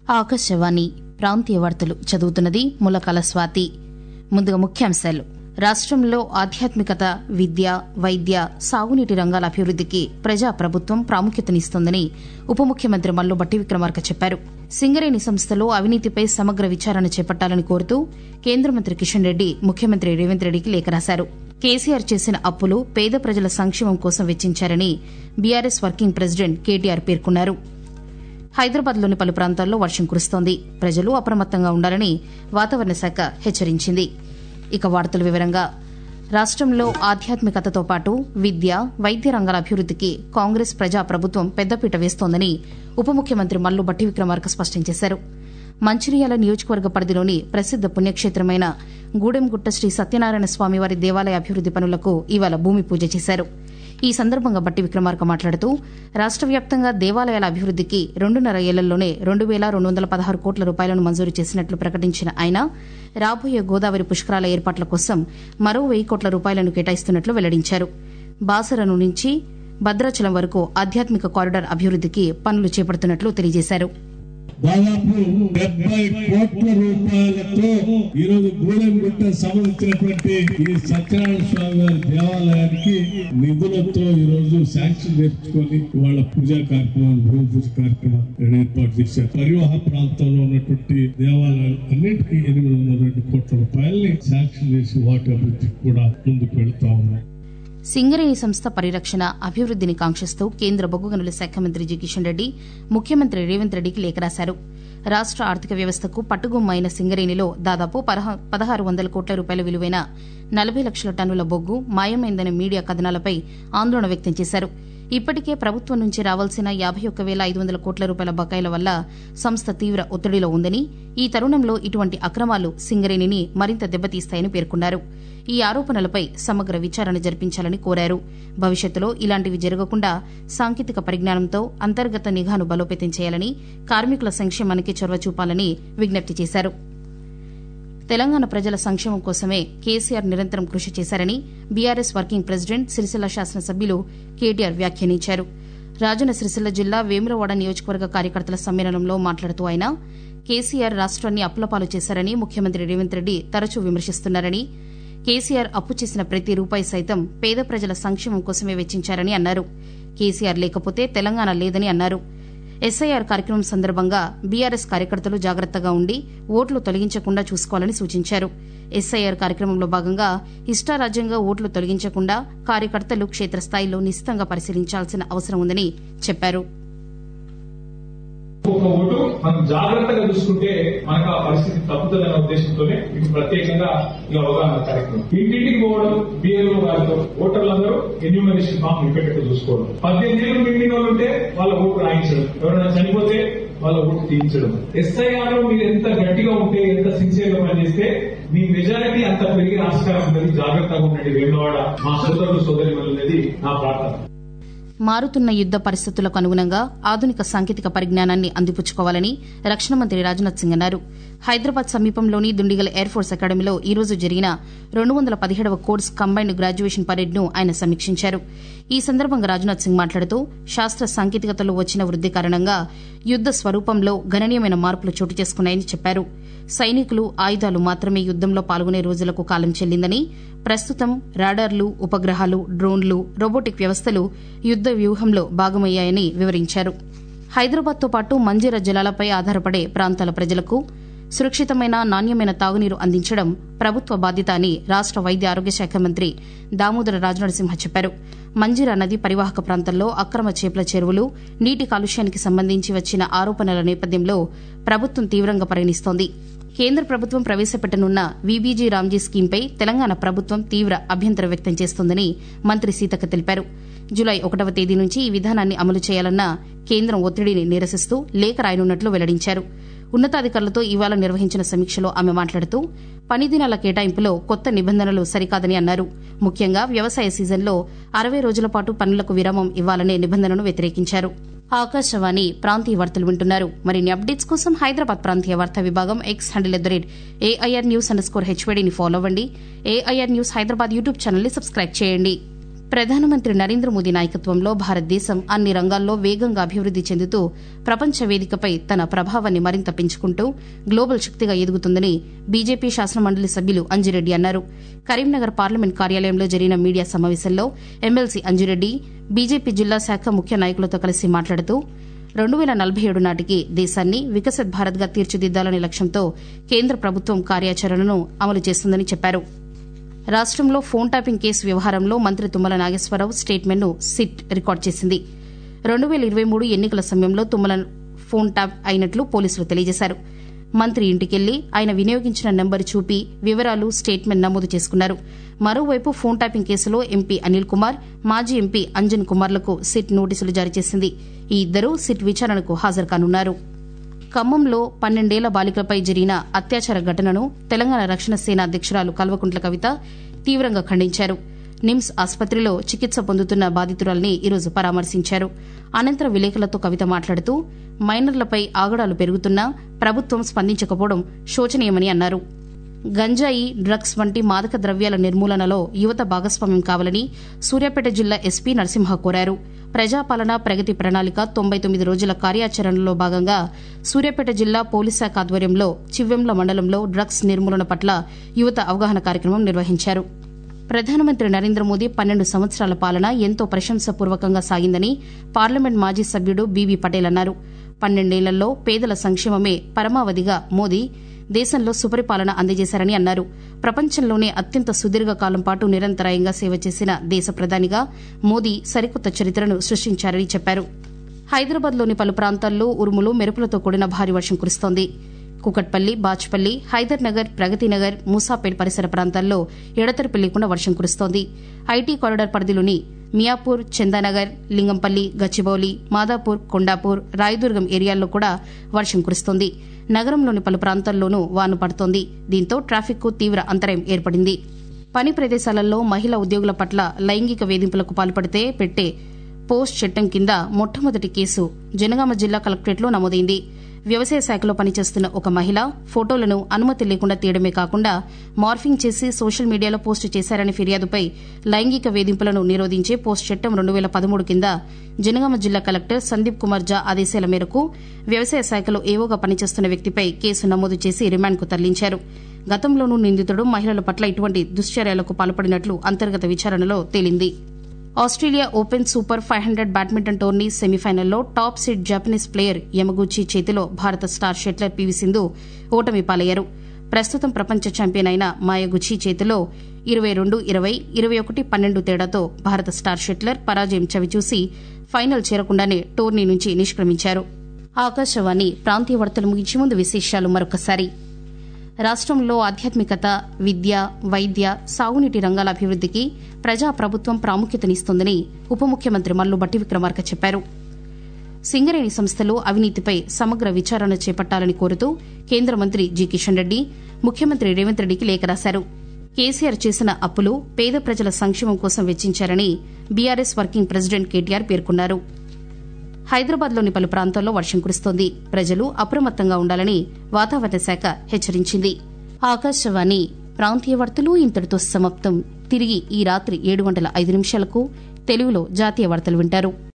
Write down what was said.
ఆకాశవాణి ప్రాంతీయ వార్తలు చదువుతున్నది ములకల స్వాతి ముందుగా ముఖ్యాంశాలు రాష్ట్రంలో ఆధ్యాత్మికత విద్య వైద్య సాగునీటి రంగాల అభివృద్దికి ప్రజా ప్రభుత్వం ప్రాముఖ్యతనిస్తోందని ఉప ముఖ్యమంత్రి మల్లు బట్టి విక్రమార్క చెప్పారు సింగరేణి సంస్థలో అవినీతిపై సమగ్ర విచారణ చేపట్టాలని కోరుతూ కేంద్ర మంత్రి కిషన్ రెడ్డి ముఖ్యమంత్రి రేవంత్ రెడ్డికి లేఖ రాశారు కేసీఆర్ చేసిన అప్పులు పేద ప్రజల సంక్షేమం కోసం వెచ్చించారని బీఆర్ఎస్ వర్కింగ్ ప్రెసిడెంట్ కేటీఆర్ పేర్కొన్నారు హైదరాబాద్లోని పలు ప్రాంతాల్లో వర్షం కురుస్తోంది ప్రజలు అప్రమత్తంగా ఉండాలని వాతావరణ శాఖ హెచ్చరించింది ఇక వార్తల వివరంగా రాష్ట్రంలో ఆధ్యాత్మికతతో పాటు విద్య వైద్య రంగాల అభివృద్దికి కాంగ్రెస్ ప్రజా ప్రభుత్వం పెద్దపీట వేస్తోందని ఉప ముఖ్యమంత్రి మల్లు బట్టి విక్రమార్క స్పష్టం చేశారు మంచిర్యాల నియోజకవర్గ పరిధిలోని ప్రసిద్ద పుణ్యక్షేత్రమైన గూడెంగుట్ట శ్రీ సత్యనారాయణ స్వామివారి దేవాలయ అభివృద్ది పనులకు ఇవాళ భూమి పూజ చేశారు ఈ సందర్భంగా బట్టి విక్రమార్క మాట్లాడుతూ రాష్ట వ్యాప్తంగా దేవాలయాల అభివృద్దికి రెండున్నర ఏళ్లలోనే రెండు వేల రెండు వందల పదహారు కోట్ల రూపాయలను మంజూరు చేసినట్లు ప్రకటించిన ఆయన రాబోయే గోదావరి పుష్కరాల ఏర్పాట్ల కోసం మరో వెయ్యి కోట్ల రూపాయలను కేటాయిస్తున్నట్లు వెల్లడించారు బాసరను నుంచి భద్రాచలం వరకు ఆధ్యాత్మిక కారిడార్ అభివృద్దికి పనులు చేపడుతున్నట్లు తెలియజేశారు దాదాపు డెబ్బై కోట్ల రూపాయలతో ఈ రోజు గూడెంగుట్ట సంబంధించినటువంటి ఈ సత్యనారాయణ స్వామి వారి దేవాలయానికి నిధులతో ఈ రోజు శాంక్షన్ తెచ్చుకొని వాళ్ళ పూజా కార్యక్రమం భూమి పూజ కార్యక్రమం ఏర్పాటు చేశారు పరివాహ ప్రాంతంలో ఉన్నటువంటి దేవాలయాలు అన్నింటికీ ఎనిమిది వందల రెండు కోట్ల రూపాయల్ని శాంక్షన్ చేసి వాటి అభివృద్ధికి కూడా ముందుకు వెళ్తా ఉన్నాయి సింగరేణి సంస్థ పరిరక్షణ అభివృద్దిని కాంక్షిస్తూ కేంద్ర బొగ్గు గనుల శాఖ మంత్రి జి కిషన్ రెడ్డి ముఖ్యమంత్రి రేవంత్ రెడ్డికి లేఖ రాశారు రాష్ట ఆర్థిక వ్యవస్థకు పట్టుగుమ్మ అయిన సింగరేణిలో దాదాపు పదహారు వందల కోట్ల రూపాయల విలువైన నలభై లక్షల టన్నుల బొగ్గు మాయమైందనే మీడియా కథనాలపై ఆందోళన వ్యక్తం చేశారు ఇప్పటికే ప్రభుత్వం నుంచి రావాల్సిన యాబై ఒక్క వేల ఐదు వందల కోట్ల రూపాయల బకాయిల వల్ల సంస్థ తీవ్ర ఒత్తిడిలో ఉందని ఈ తరుణంలో ఇటువంటి అక్రమాలు సింగరేణిని మరింత దెబ్బతీస్తాయని పేర్కొన్నారు ఈ ఆరోపణలపై సమగ్ర విచారణ జరిపించాలని కోరారు భవిష్యత్తులో ఇలాంటివి జరగకుండా సాంకేతిక పరిజ్ఞానంతో అంతర్గత నిఘాను బలోపేతం చేయాలని కార్మికుల సంక్షేమానికి చొరవ చూపాలని విజ్ఞప్తి చేశారు తెలంగాణ ప్రజల సంక్షేమం కోసమే కేసీఆర్ నిరంతరం కృషి చేశారని బీఆర్ఎస్ వర్కింగ్ ప్రెసిడెంట్ సిరిసిల్ల శాసనసభ్యులు కేటీఆర్ వ్యాఖ్యానించారు రాజన్న సిరిసిల్ల జిల్లా వేములవాడ నియోజకవర్గ కార్యకర్తల సమ్మేళనంలో మాట్లాడుతూ ఆయన కేసీఆర్ రాష్ట్రాన్ని అప్పులపాలు చేశారని ముఖ్యమంత్రి రేవంత్ రెడ్డి తరచూ విమర్శిస్తున్నారని కేసీఆర్ అప్పు చేసిన ప్రతి రూపాయి సైతం పేద ప్రజల సంక్షేమం కోసమే వెచ్చించారని అన్నారు కేసీఆర్ లేకపోతే తెలంగాణ లేదని అన్నారు ఎస్ఐఆర్ కార్యక్రమం సందర్భంగా బీఆర్ఎస్ కార్యకర్తలు జాగ్రత్తగా ఉండి ఓట్లు తొలగించకుండా చూసుకోవాలని సూచించారు ఎస్ఐఆర్ కార్యక్రమంలో భాగంగా ఇష్టారాజ్యంగా ఓట్లు తొలగించకుండా కార్యకర్తలు క్షేత్రస్థాయిలో నిశితంగా పరిశీలించాల్సిన అవసరం ఉందని చెప్పారు ఒక ఓటు మనం జాగ్రత్తగా చూసుకుంటే మనకు ఆ పరిస్థితి తప్పుతుందనే ఉద్దేశంతోనే ఇది ప్రత్యేకంగా ఈ అవగాహన కార్యక్రమం ఇంటింటికి పోవడం బిఎల్ఓ గారితో ఓటర్లందరూ ఎన్యూమరేషన్ ఫామ్ నింపేటట్టు చూసుకోవడం పద్దెనిమిది ఏళ్ళు నిండిన వాళ్ళు ఉంటే వాళ్ళ ఓటు రాయించడం ఎవరైనా చనిపోతే వాళ్ళ ఓటు తీయించడం ఎస్ఐఆర్ లో మీరు ఎంత గట్టిగా ఉంటే ఎంత సిన్సియర్ గా పనిచేస్తే మీ మెజారిటీ అంత పెరిగే ఆస్కారం ఉంటుంది జాగ్రత్తగా ఉండండి వేమవాడ మా సోదరుడు సోదరి అనేది నా ప్రార్థన మారుతున్న యుద్ద పరిస్థితులకు అనుగుణంగా ఆధునిక సాంకేతిక పరిజ్ఞానాన్ని అందిపుచ్చుకోవాలని రక్షణ మంత్రి రాజ్నాథ్ సింగ్ అన్నారు హైదరాబాద్ సమీపంలోని దుండిగల్ ఎయిర్ ఫోర్స్ అకాడమీలో ఈ రోజు జరిగిన రెండు వందల పదిహేడవ కోర్స్ కంబైన్డ్ గ్రాడ్యుయేషన్ పరేడ్ను ఆయన సమీక్షించారు ఈ సందర్భంగా రాజ్నాథ్ సింగ్ మాట్లాడుతూ శాస్త్ర సాంకేతికతలో వచ్చిన వృద్ది కారణంగా యుద్ద స్వరూపంలో గణనీయమైన మార్పులు చోటు చేసుకున్నాయని చెప్పారు సైనికులు ఆయుధాలు మాత్రమే యుద్దంలో పాల్గొనే రోజులకు కాలం చెల్లిందని ప్రస్తుతం రాడార్లు ఉపగ్రహాలు డ్రోన్లు రోబోటిక్ వ్యవస్థలు యుద్ద వ్యూహంలో భాగమయ్యాయని వివరించారు హైదరాబాద్తో పాటు మంజీర జలాలపై ఆధారపడే ప్రాంతాల ప్రజలకు సురక్షితమైన నాణ్యమైన తాగునీరు అందించడం ప్రభుత్వ బాధ్యత అని రాష్ట వైద్య ఆరోగ్య శాఖ మంత్రి దామోదర రాజనరసింహ చెప్పారు మంజీరా నది పరివాహక ప్రాంతాల్లో అక్రమ చేపల చెరువులు నీటి కాలుష్యానికి సంబంధించి వచ్చిన ఆరోపణల నేపథ్యంలో ప్రభుత్వం తీవ్రంగా పరిగణిస్తోంది కేంద్ర ప్రభుత్వం ప్రవేశపెట్టనున్న వీబీజీ రామ్జీ స్కీంపై తెలంగాణ ప్రభుత్వం తీవ్ర అభ్యంతరం వ్యక్తం చేస్తోందని మంత్రి సీతక్క తెలిపారు జులై ఒకటవ తేదీ నుంచి ఈ విధానాన్ని అమలు చేయాలన్న కేంద్రం ఒత్తిడిని నిరసిస్తూ లేఖ రాయనున్నట్లు వెల్లడించారు ఉన్నతాధికారులతో ఇవాళ నిర్వహించిన సమీక్షలో ఆమె మాట్లాడుతూ పని దినాల కేటాయింపులో కొత్త నిబంధనలు సరికాదని అన్నారు ముఖ్యంగా వ్యవసాయ సీజన్లో అరవై రోజుల పాటు పనులకు విరామం ఇవ్వాలనే నిబంధనను వ్యతిరేకించారు ఆకాశవాణి ప్రాంతీయ వార్తలు వింటున్నారు మరిన్ని అప్డేట్స్ కోసం హైదరాబాద్ ప్రాంతీయ వార్తా విభాగం X handle at the rate A I R news underscore హెచ్వేడీని ఫాలో అవ్వండి ఏఐఆర్ న్యూస్ హైదరాబాద్ యూట్యూబ్ ఛానల్ని సబ్స్క్రైబ్ చేయండి ప్రధానమంత్రి నరేంద్ర మోదీ నాయకత్వంలో భారతదేశం అన్ని రంగాల్లో వేగంగా అభివృద్ది చెందుతూ ప్రపంచ వేదికపై తన ప్రభావాన్ని మరింత పెంచుకుంటూ గ్లోబల్ శక్తిగా ఎదుగుతుందని బీజేపీ శాసనమండలి సభ్యులు అంజిరెడ్డి అన్నారు కరీంనగర్ పార్లమెంట్ కార్యాలయంలో జరిగిన మీడియా సమావేశంలో ఎమ్మెల్సీ అంజిరెడ్డి బీజేపీ జిల్లా శాఖ ముఖ్య నాయకులతో కలిసి మాట్లాడుతూ రెండు వేల నలభై ఏడు నాటికి దేశాన్ని వికసిత్ భారత్గా తీర్చిదిద్దాలనే లక్ష్యంతో కేంద్ర ప్రభుత్వం కార్యాచరణను అమలు చేస్తుందని చెప్పారు రాష్టంలో ఫోన్ ట్యాపింగ్ కేసు వ్యవహారంలో మంత్రి తుమ్మల నాగేశ్వరరావు స్టేట్మెంట్ను సిట్ రికార్డు చేసింది రెండు వేల ఇరవై మూడు ఎన్నికల సమయంలో తుమ్మల ఫోన్ ట్యాప్ అయినట్లు పోలీసులు తెలియజేశారు మంత్రి ఇంటికెళ్లి ఆయన వినియోగించిన నెంబర్ చూపి వివరాలు స్టేట్మెంట్ నమోదు చేసుకున్నారు మరోవైపు ఫోన్ ట్యాపింగ్ కేసులో ఎంపీ అనిల్ కుమార్ మాజీ ఎంపీ అంజన్ కుమార్లకు సిట్ నోటీసులు జారీ చేసింది ఈ ఇద్దరూ సిట్ విచారణకు హాజరు కానున్నారు ఖమ్మంలో పన్నెండేళ్ల బాలికలపై జరిగిన అత్యాచార ఘటనను తెలంగాణ రక్షణ సేన అధ్యక్షురాలు కల్వకుంట్ల కవిత తీవ్రంగా ఖండించారు నిమ్స్ ఆసుపత్రిలో చికిత్స పొందుతున్న బాధితురాల్ని ఈరోజు పరామర్శించారు అనంతరం విలేకరులతో కవిత మాట్లాడుతూ మైనర్లపై ఆగడాలు పెరుగుతున్నా ప్రభుత్వం స్పందించకపోవడం శోచనీయమని అన్నారు గంజాయి డ్రగ్స్ వంటి మాదక ద్రవ్యాల నిర్మూలనలో యువత భాగస్వామ్యం కావాలని సూర్యాపేట జిల్లా ఎస్పీ నరసింహ కోరారు ప్రజాపాలన ప్రగతి ప్రణాళిక తొంభై తొమ్మిది రోజుల కార్యాచరణలో భాగంగా సూర్యాపేట జిల్లా పోలీస్ శాఖ ఆధ్వర్యంలో చివ్వెంల మండలంలో డ్రగ్స్ నిర్మూలన పట్ల యువత అవగాహన కార్యక్రమం నిర్వహించారు ప్రధానమంత్రి నరేంద్ర మోదీ పన్నెండు సంవత్సరాల పాలన ఎంతో ప్రశంసపూర్వకంగా సాగిందని పార్లమెంట్ మాజీ సభ్యుడు బీవీ పటేల్ అన్నారు పన్నెండేళ్లలో పేదల సంక్షేమమే పరమావధిగా మోదీ దేశంలో సుపరిపాలన అందజేశారని అన్నారు ప్రపంచంలోనే అత్యంత సుదీర్ఘ కాలం పాటు నిరంతరాయంగా సేవ చేసిన దేశ ప్రధానిగా మోదీ సరికొత్త చరిత్రను సృష్టించారని చెప్పారు హైదరాబాద్లోని పలు ప్రాంతాల్లో ఉరుములు మెరుపులతో కూడిన భారీ వర్షం కురుస్తోంది కుకట్పల్లి బాచ్పల్లి హైదర్ నగర్ ప్రగతినగర్ మూసాపేట్ పరిసర ప్రాంతాల్లో ఎడతెరిపి లేకుండా వర్షం కురుస్తోంది ఐటీ కారిడార్ పరిధిలోని మియాపూర్ చందానగర్ లింగంపల్లి గచ్చిబౌలి మాదాపూర్ కొండాపూర్ రాయదుర్గం ఏరియాల్లో కూడా వర్షం కురుస్తోంది నగరంలోని పలు ప్రాంతాల్లోనూ వాన పడుతోంది దీంతో ట్రాఫిక్కు తీవ్ర అంతరాయం ఏర్పడింది పని ప్రదేశాలలో మహిళా ఉద్యోగుల పట్ల లైంగిక వేధింపులకు పాల్పడితే పెట్టే పోస్ట్ చట్టం కింద మొట్టమొదటి కేసు జనగామ జిల్లా కలెక్టరేట్లో నమోదైంది వ్యవసాయ శాఖలో పనిచేస్తున్న ఒక మహిళ ఫోటోలను అనుమతి లేకుండా తీయడమే కాకుండా మార్ఫింగ్ చేసి సోషల్ మీడియాలో పోస్టు చేశారనే ఫిర్యాదుపై లైంగిక వేధింపులను నిరోధించే పోస్ట్ చట్టం రెండు వేల పదమూడు కింద జనగామ జిల్లా కలెక్టర్ సందీప్ కుమార్ జా ఆదేశాల మేరకు వ్యవసాయ శాఖలో ఏవోగా పనిచేస్తున్న వ్యక్తిపై కేసు నమోదు చేసి రిమాండ్కు తరలించారు గతంలోనూ నిందితుడు మహిళల పట్ల ఇటువంటి దుశ్చర్యలకు పాల్పడినట్లు అంతర్గత విచారణలో తేలింది Australia Open super five hundred badminton tourney సెమీఫైనల్లో top seed Japanese player Yamaguchi చేతిలో భారత స్టార్ షెట్లర్ పీవీ సింధు ఓటమి పాలయ్యారు ప్రస్తుతం ప్రపంచ ఛాంపియన్ అయిన మాయగుచి చేతిలో ఇరవై రెండు ఇరవై ఇరవై ఒకటి పన్నెండు తేడాతో భారత స్టార్ షెట్లర్ పరాజయం చవిచూసి ఫైనల్ చేరకుండానే టోర్నీ నుంచి నిష్క్రమించారు ఆకాశవాణి ప్రాంతీయ వార్తలు ముగించే ముందు విశేషాలు మరొకసారి రాష్టంలో ఆధ్యాత్మికత విద్య వైద్య సాగునీటి రంగాల అభివృద్దికి ప్రజా ప్రభుత్వం ప్రాముఖ్యతనిస్తోందని ఉప ముఖ్యమంత్రి మల్లు బట్టి విక్రమార్క చెప్పారు సింగరేణి సంస్థలో అవినీతిపై సమగ్ర విచారణ చేపట్టాలని కోరుతూ కేంద్ర మంత్రి జి కిషన్ రెడ్డి ముఖ్యమంత్రి రేవంత్ రెడ్డికి లేఖ రాశారు కేసీఆర్ చేసిన అప్పులు పేద ప్రజల సంక్షేమం కోసం వెచ్చించారని బీఆర్ఎస్ వర్కింగ్ ప్రెసిడెంట్ కేటీఆర్ పేర్కొన్నారు హైదరాబాద్లోని పలు ప్రాంతాల్లో వర్షం కురుస్తోంది ప్రజలు అప్రమత్తంగా ఉండాలని వాతావరణ శాఖ హెచ్చరించింది ఆకాశవాణి ప్రాంతీయ వార్తలు ఇంతటితో సమాప్తం తిరిగి ఈ రాత్రి ఏడు గంటల ఐదు నిమిషాలకు తెలుగులో జాతీయ వార్తలు వింటారు